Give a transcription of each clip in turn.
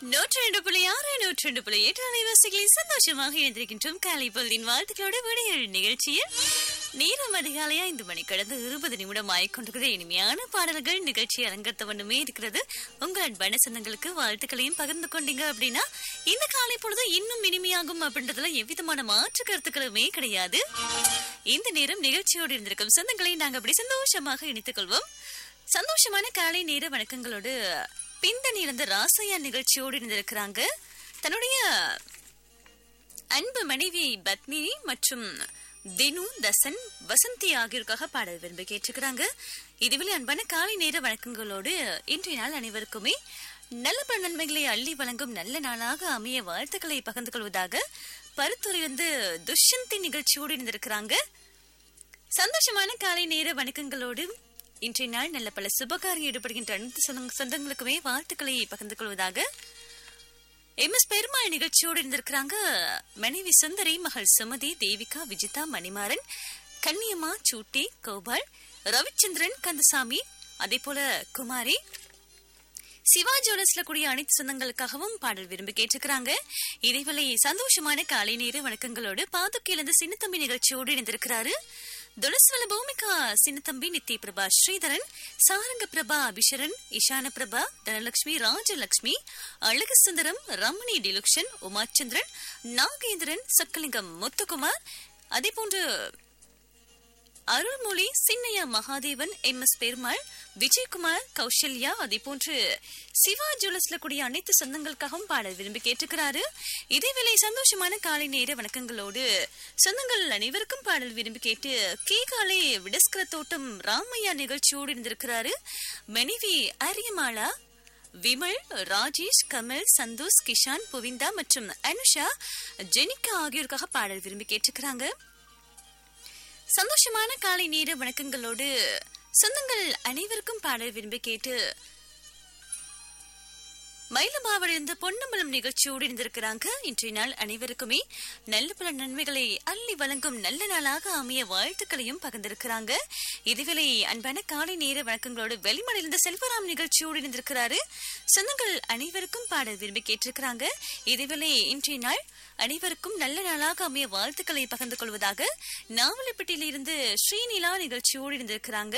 நூற்றி ரெண்டு புள்ளி ஆறு நூற்றி ரெண்டு புள்ளி எட்டு அலைவாசிகளில் சந்தோஷமாக இணைந்திருக்கின்றோம் காலை பொழுதின் வாழ்த்துக்களோடு விடையல் நிகழ்ச்சியில் நேரம் அதிகாலை ஐந்து மணி கடந்து இருபது நிமிடம் ஆயிக்கொண்டிருக்கிற இனிமையான பாடல்கள் நிகழ்ச்சி அலங்கரித்த வண்ணமே இருக்கிறது உங்கள் அன்பான சொந்தங்களுக்கு வாழ்த்துக்களையும் பகிர்ந்து கொண்டீங்க அப்படின்னா இந்த காலை பொழுது இன்னும் இனிமையாகும் அப்படின்றதுல எவ்விதமான மாற்று கருத்துக்களுமே கிடையாது இந்த நேரம் நிகழ்ச்சியோடு இருந்திருக்கும் சொந்தங்களை நாங்கள் அப்படி சந்தோஷமாக இணைத்துக் கொள்வோம் சந்தோஷமான காலை நேர வணக்கங்களோடு பிந்தணி இருந்த ராசையா நிகழ்ச்சியோடு இருந்திருக்கிறாங்க தன்னுடைய அன்பு மனைவி பத்மினி மற்றும் தினு தசன் வசந்தி ஆகியோருக்காக பாடல் விரும்பி கேட்டிருக்கிறாங்க இதுவில் அன்பான காலை நேர வணக்கங்களோடு இன்றைய நாள் அனைவருக்குமே நல்ல பல நன்மைகளை அள்ளி வழங்கும் நல்ல நாளாக அமைய வாழ்த்துக்களை பகிர்ந்து கொள்வதாக பருத்துறையிலிருந்து துஷ்யந்தி நிகழ்ச்சியோடு இருந்திருக்கிறாங்க சந்தோஷமான காலை நேர வணக்கங்களோடு இன்றைய நாள் நல்ல பல சுபகாரியம் ஈடுபடுகின்ற அனைத்து சொந்த- சொந்தங்களுக்குமே வாழ்த்துக்களை பகிர்ந்து கொள்வதாக எம் எஸ் பெருமாள் நிகழ்ச்சியோடு இருந்திருக்கிறாங்க மனைவி சுந்தரி மகள் சுமதி தேவிகா விஜிதா மணிமாறன் கன்னியம்மா சூட்டி கோபால் ரவிச்சந்திரன் கந்தசாமி அதே போல குமாரி சிவா ஜுவல்லர்ஸ்ல கூடிய அனைத்து சொந்தங்களுக்காகவும் பாடல் விரும்பி கேட்டிருக்கிறாங்க இதேவேளை சந்தோஷமான காலை நேர வணக்கங்களோடு பாதுகையிலிருந்து சின்னத்தம்பி நிகழ்ச்சியோடு இணைந்திருக்கிறாரு துளசுவல பூமிகா சின்னத்தம்பி நித்ய பிரபா ஸ்ரீதரன் சாரங்க பிரபா அபிஷரன் இஷான பிரபா தனலட்சுமி ராஜலட்சுமி அழகு சுந்தரம் ரமணி டிலுக்ஷன் உமாச்சந்திரன் நாகேந்திரன் சொக்கலிங்கம் முத்துக்குமார் அதே போன்று அருள்மொழி சின்னையா மகாதேவன் எம் எஸ் பெருமாள் விஜயகுமார் கௌசல்யா அதே போன்று சிவா ஜுவல்லர்ஸ்ல கூடிய அனைத்து சொந்தங்களுக்காகவும் பாடல் விரும்பி கேட்டுக்கிறாரு இதேவேளை சந்தோஷமான காலை நேர வணக்கங்களோடு சொந்தங்கள் அனைவருக்கும் பாடல் விரும்பி கேட்டு கேகாலை விடஸ்கர தோட்டம் ராமையா நிகழ்ச்சியோடு இருந்திருக்கிறாரு மனைவி அரியமாளா விமல் ராஜேஷ் கமல் சந்தோஷ் கிஷான் புவிந்தா மற்றும் அனுஷா ஜெனிகா ஆகியோருக்காக பாடல் விரும்பி கேட்டுக்கிறாங்க சந்தோஷமான காலை நேர வணக்கங்களோடு சொந்தங்கள் அனைவருக்கும் பாடல் விரும்பி கேட்டு மயிலபாவிலிருந்து பொன்னம்பலம் நிகழ்ச்சியோடு இருந்திருக்கிறாங்க இன்றைய நாள் அனைவருக்குமே நல்ல பல நன்மைகளை அள்ளி வழங்கும் நல்ல நாளாக அமைய வாழ்த்துக்களையும் பகிர்ந்திருக்கிறாங்க இதுவேளை அன்பான காலை நேர வணக்கங்களோடு வெளிமடையிலிருந்து செல்வராம் நிகழ்ச்சியோடு இருந்திருக்கிறாரு சொந்தங்கள் அனைவருக்கும் பாடல் விரும்பி கேட்டிருக்கிறாங்க இதுவேளை இன்றைய நாள் அனைவருக்கும் நல்ல நாளாக அமைய வாழ்த்துக்களை பகிர்ந்து கொள்வதாக நாவலப்பட்டியிலிருந்து ஸ்ரீநிலா நிகழ்ச்சியோடு இருந்திருக்கிறாங்க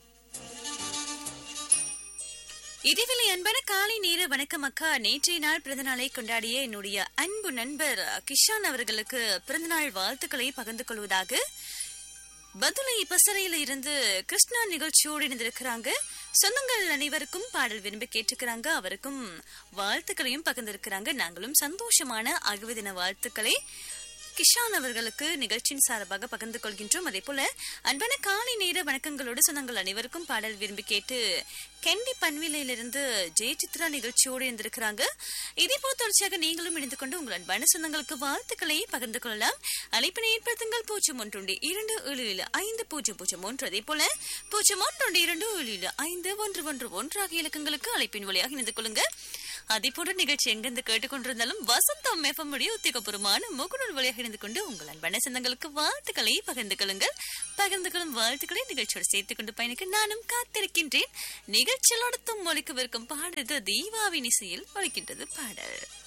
இதேவேளை அன்பான காலை நேர வணக்கம் அக்கா நேற்றைய நாள் பிறந்தநாளை கொண்டாடிய என்னுடைய அன்பு நண்பர் கிஷான் அவர்களுக்கு பிறந்தநாள் வாழ்த்துக்களை பகிர்ந்து கொள்வதாக பதுளை பசறையில இருந்து கிருஷ்ணா நிகழ்ச்சியோடு இணைந்திருக்கிறாங்க சொந்தங்கள் அனைவருக்கும் பாடல் விரும்பி கேட்டுக்கிறாங்க அவருக்கும் வாழ்த்துக்களையும் பகிர்ந்திருக்கிறாங்க நாங்களும் சந்தோஷமான அகவு தின வாழ்த்துக்களை கிஷான் அவர்களுக்கு நிகழ்ச்சியின் சார்பாக பகிர்ந்து கொள்கின்றோம் அதே போல அன்பான காலை நேர வணக்கங்களோடு சொந்தங்கள் அனைவருக்கும் பாடல் விரும்பி கேட்டு கெண்டி பன்விலையிலிருந்து ஜெயசித்ரா நிகழ்ச்சியோடு இருந்திருக்கிறாங்க இதே போல தொடர்ச்சியாக நீங்களும் இணைந்து கொண்டு உங்கள் அன்பான சொந்தங்களுக்கு வாழ்த்துக்களை பகிர்ந்து கொள்ளலாம் அழைப்பினை ஏற்படுத்துங்கள் பூஜ்ஜியம் ஒன்று இரண்டு ஏழு ஏழு ஐந்து பூஜ்ஜியம் பூஜ்ஜியம் ஒன்று அதே போல பூஜ்ஜியம் ஒன்று இரண்டு ஏழு ஏழு ஐந்து ஒன்று ஒன்று ஒன்று ஆகிய இலக்கங்களுக்கு அழைப்பின் வழியாக இணைந்து கொள்ளுங்க அதே போன்ற நிகழ்ச்சி எங்கிருந்து கேட்டுக்கொண்டிருந்தாலும் வசந்தம் எஃப்எம் உடைய உத்தியோகபூர்வமான முகநூல் வழியாக இணைந்து கொண்டு உங்கள் அன்பான சொந்தங்களுக்கு வாழ்த்துக்களை பகிர்ந்து கொள்ளுங்கள் பகிர்ந்து கொள்ளும் வாழ்த்துக்களை நிகழ்ச்சியோடு சேர்த்துக் கொண்டு பயணிக்க நானும் காத்திருக்கின்றேன் நிகழ்ச்சியில் அடுத்தும் ஒழிக்கவிருக்கும் பாடுறது தீபாவின் இசையில் ஒழிக்கின்றது பாடல்